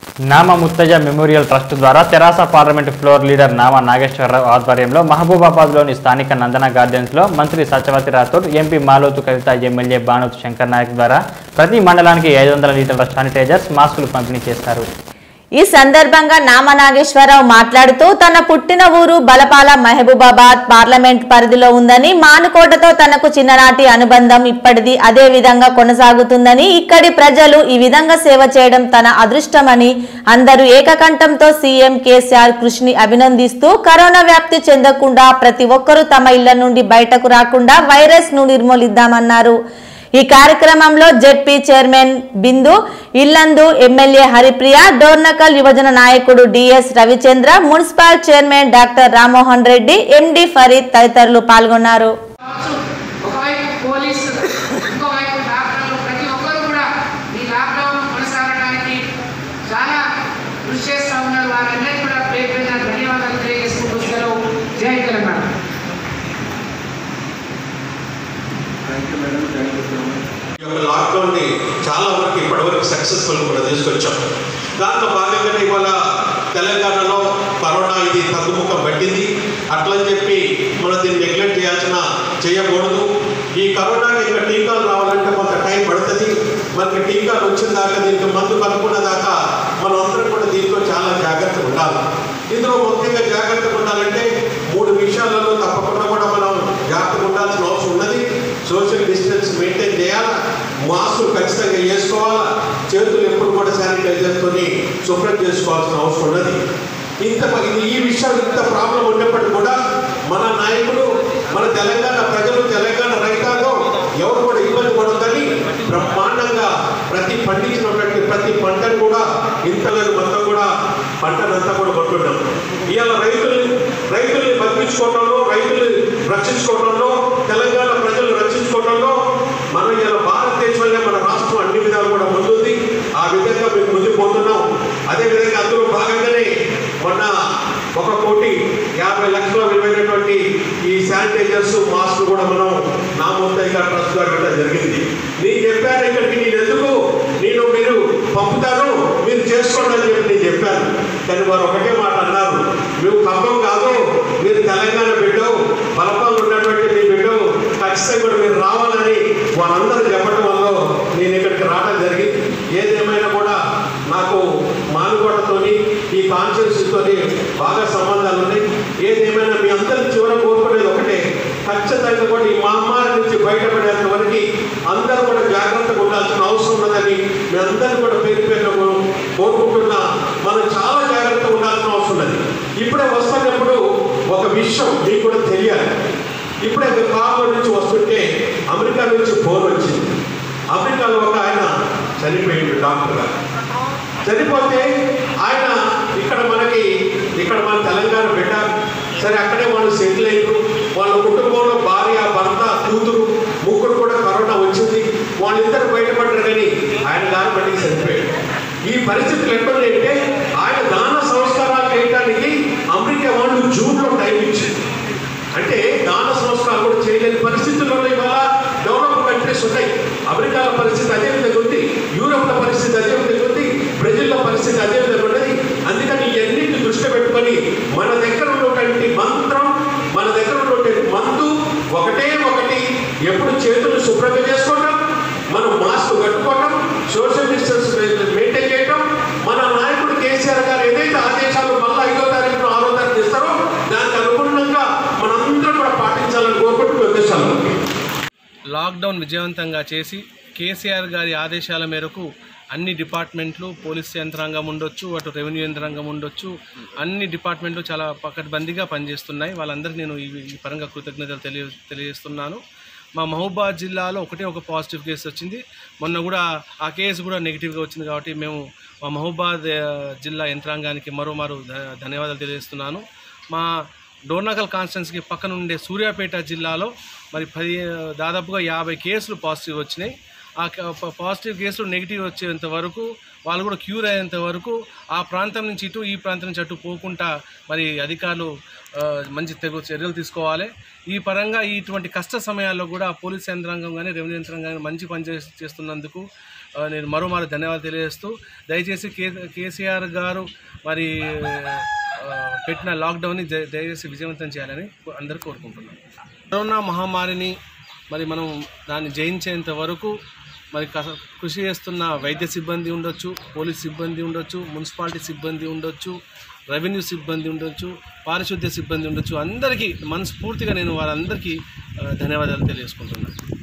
నామ Muthaiah memorial trust ద్వారా TRS parliament floor leader Nama Nageswara Rao ఆధ్వర్యంలో మహబూబాబాద్లోని స్థానిక నందన గార్డెన్స్లో మంత్రి సత్యవతి రాథోడ్ ఎంపీ మాలోతు కవిత ఎమ్మెల్యే బానోతు శంకర్ నాయక్ ద్వారా ప్రతి మండలానికి ఐదు వందల లీటర్ల శానిటైజర్స్ మాస్కులు పంపిణీ చేశారు ఈ సందర్భంగా నామనాగేశ్వరరావు మాట్లాడుతూ తన పుట్టిన ఊరు బలపాల మహబూబాబాద్ పార్లమెంట్ పరిధిలో ఉందని మానుకోటతో తనకు చిన్ననాటి అనుబంధం ఇప్పటిది అదే విధంగా కొనసాగుతుందని ఇక్కడి ప్రజలు ఈ విధంగా సేవ చేయడం తన అదృష్టమని అందరూ ఏకకంఠంతో సీఎం కేసీఆర్ కృషిని అభినందిస్తూ కరోనా వ్యాప్తి చెందకుండా ప్రతి ఒక్కరూ తమ ఇళ్ల నుండి బయటకు రాకుండా వైరస్ ను నిర్మూలిద్దామన్నారు ఈ కార్యక్రమంలో ZP chairman Bindu Yellandu MLA Haripriya Dornakal యువజన నాయకుడు DS Ravichandra municipal chairman doctor Rammohan Reddy MD Farid తదితరులు పాల్గొన్నారు కావచ్చు ఒకవైపు పోలీసు ఇంకోవైపు డాక్టర్లు ప్రతి ఒక్కరు కూడా ఈ లాక్డౌన్ కొనసాగడానికి చాలా కృషి చేస్తూ ఉన్నారు వారందరికీ కూడా పేరు పేరున ధన్యవాదాలు తెలియజేసుకుంటూ సెలవు జై తెలంగాణ ఈ యొక్క లాక్డౌన్ని చాలా వరకు ఇప్పటివరకు సక్సెస్ఫుల్ కూడా తీసుకొచ్చాం దాంట్లో భాగంగానే ఇవాళ తెలంగాణలో కరోనా ఇది తగ్గుముఖం పట్టింది అట్లని చెప్పి మనం దీన్ని నెగ్లెక్ట్ చేయాల్సిన చేయకూడదు ఈ కరోనాకి ఇంకా టీకాలు రావాలంటే కొంత టైం పడుతుంది మనకి టీకాలు వచ్చిన దాకా దీనికి మందు కనుక్కున్న దాకా మనం అందరం కూడా దీంతో చాలా జాగ్రత్తగా ఉండాలి ఇందులో ముఖ్యంగా జాగ్రత్తగా ఉండాలంటే మూడు విషయాలలో తప్పకుండా కూడా మనం జాగ్రత్తగా ఉండాల్సిన అవసరం ఉన్నది సోషల్ డిస్టెన్స్ మెయింటైన్ చేయాలా మాస్కులు ఖచ్చితంగా వేసుకోవాలా చేతులు ఎప్పుడు కూడా శానిటైజర్తో శుభ్రం చేసుకోవాల్సిన అవసరం ఉన్నది ఇంత ఇది- ఈ విషయాలు ఇంత ప్రాబ్లం ఉన్నప్పటికీ కూడా మన నాయకులు మన తెలంగాణ ప్రజలు తెలంగాణ రైతాంగం ఎవరు కూడా ఇబ్బంది పడొద్దని బ్రహ్మాండంగా ప్రతి పండించినటువంటి ప్రతి పంటను కూడా ఇంతలేదు మొత్తం కూడా పంటనంతా కూడా కొంటున్నాం ఇవాళ రైతుల్ని రైతుల్ని బతికించుకోవడంలో రైతుల్ని రక్షించుకోవడంలో తెలంగాణ ప్రజలు రక్షించుకోవడంలో మనం ఇలా భారతదేశంలో మన రాష్ట్రం అన్ని విధాలు కూడా ముందుంది ఆ విధంగా మేము ముందుకు పోతున్నాం అదేవిధంగా అందులో భాగంగానే మొన్న ఒక కోటి యాభై లక్షల విలువైనటువంటి ఈ శానిటైజర్స్ మాస్క్ కూడా మనం నా మొత్తంగా ట్రస్ట్ ద్వారా ఇవ్వడం జరిగింది నేను చెప్పాను ఇక్కడికి నేను ఎందుకు నేను మీరు పంపుతాను మీరు చేసుకోండి అని చెప్పి నేను చెప్పాను కానీ వారు ఒకటే మాట అన్నారు మేము ఖమ్మం కాదు మీరు తెలంగాణ బిడ్డవు బలపాలు ఉన్నటువంటి మీ బిడ్డవు ఖచ్చితంగా కూడా మీరు రావాలని వారందరూ చెప్పడం వల్ల నేను ఇక్కడికి రావడం జరిగింది ఏదేమైనా కూడా నాకు మానుకోవడంతోని ఈ కాన్షియస్తోని బాగా సంబంధాలు ఉన్నాయి ఏదేమైనా మీ అందరి చివర కోరుకునేది ఒకటే ఖచ్చితంగా కూడా ఈ మహమ్మారి నుంచి బయటపడేంత వరకు అందరూ కూడా జాగ్రత్తగా ఉండాల్సిన అవసరం ఉన్నదని మీ అందరూ కూడా పేరు పేరు కోరుకుంటున్నా మనం చాలా జాగ్రత్తగా ఉండాల్సిన అవసరం ఉన్నది ఇప్పుడే వస్తున్నప్పుడు ఒక విషయం మీకు కూడా తెలియాలి ఇప్పుడే కార్లో నుంచి వస్తుంటే అమెరికా నుంచి ఫోన్ వచ్చింది అమెరికాలో ఒక ఆయన చనిపోయింది డాక్టర్ గారు చనిపోతే ఆయన ఇక్కడ మనకి ఇక్కడ మన తెలంగాణ బిడ్డ సరే అక్కడే వాళ్ళు సెటిల్ అయ్యారు వాళ్ళ కుటుంబంలో భార్య భర్త కూతురు ముగ్గురు కూడా కరోనా వచ్చింది వాళ్ళిద్దరు బయటపడ్డారు కానీ ఆయన గారు మళ్ళీ చనిపోయాడు ఈ పరిస్థితులు ఎట్లున్నాయంటే ఆయన దాన సంస్కారాలు చేయడానికి అమెరికా వాళ్ళు జూన్లో టైం ఇచ్చింది అంటే దాన సంస్కారాలు కూడా చేయలేని పరిస్థితుల్లో ఇవాళ డెవలప్ కంట్రీస్ ఉన్నాయి అమెరికాలో పరిస్థితి అదే విధంగా ఉంది యూరోప్లో పరిస్థితి అదే విధంగా ఉంది బ్రెజిల్లో పరిస్థితి అదే విధంగా ఉన్నది అందుకని ఇవన్నింటిని దృష్టి పెట్టుకొని మన దగ్గర ఉన్నటువంటి మంత్రం మన దగ్గర ఉన్నటువంటి మందు ఒకటే ఒకటి ఎప్పుడు చేతులు శుభ్రంగా చేసుకోవటం మనం మాస్క్ కట్టుకోవటం సోషల్ డిస్టెన్స్ మెయింటైన్ చేయటం మన నాయకుడు కేసీఆర్ గారు ఏదైతే ఆదేశాలు మళ్ళీ ఐదో తారీఖున ఆరో తారీఖు ఇస్తారో దానికి అనుగుణంగా మనందరం కూడా పాటించాలని కోరుకుంటూ ఉద్దేశాలు లాక్డౌన్ విజయవంతంగా చేసి కేసీఆర్ గారి ఆదేశాల మేరకు అన్ని డిపార్ట్మెంట్లు పోలీస్ యంత్రాంగం ఉండొచ్చు అటు రెవెన్యూ యంత్రాంగం ఉండొచ్చు అన్ని డిపార్ట్మెంట్లు చాలా పకడ్బందీగా పనిచేస్తున్నాయి వాళ్ళందరికీ నేను ఈ ఈ పరంగా కృతజ్ఞతలు తెలియ తెలియజేస్తున్నాను మా మహబూబాద్ జిల్లాలో ఒకటే ఒక పాజిటివ్ కేసు వచ్చింది మొన్న కూడా ఆ కేసు కూడా నెగిటివ్గా వచ్చింది కాబట్టి మేము మా మహబూబాద్ ఆ, జిల్లా యంత్రాంగానికి మరోమారు ధ- ధన్యవాదాలు తెలియజేస్తున్నాను మా డోర్నకల్ కాన్స్టిట్యున్సీకి పక్కన ఉండే సూర్యాపేట జిల్లాలో మరి పది దాదాపుగా యాభై కేసులు పాజిటివ్ వచ్చినాయి ఆ క- ప- పాజిటివ్ కేసులు నెగిటివ్ వచ్చేంత వరకు వాళ్ళు కూడా క్యూర్ అయ్యేంత వరకు ఆ ప్రాంతం నుంచి ఇటు ఈ ప్రాంతం నుంచి అటు పోకుండా మరి అధికారులు ఆ, మంచి తెగు చర్యలు తీసుకోవాలి ఈ పరంగా ఇటువంటి కష్ట సమయాల్లో కూడా పోలీస్ యంత్రాంగం కానీ రెవెన్యూ యంత్రాంగం కానీ మంచి పని చేస్- చేస్తున్నందుకు ఆ, నేను మరోమారు ధన్యవాదాలు తెలియజేస్తూ దయచేసి కే కేసీఆర్ గారు మరి ఆ, పెట్టిన లాక్డౌన్ని దయ- దయచేసి విజయవంతం చేయాలని అందరూ కోరుకుంటున్నాను కరోనా మహమ్మారిని మరి మనం దాన్ని జయించేంత వరకు మరి కస- కృషి చేస్తున్న వైద్య సిబ్బంది ఉండొచ్చు పోలీస్ సిబ్బంది ఉండొచ్చు మున్సిపాలిటీ సిబ్బంది ఉండొచ్చు రెవెన్యూ సిబ్బంది ఉండొచ్చు పారిశుద్ధ్య సిబ్బంది ఉండొచ్చు అందరికీ మనస్ఫూర్తిగా నేను వారందరికీ ఆ, ధన్యవాదాలు తెలియజేసుకుంటున్నాను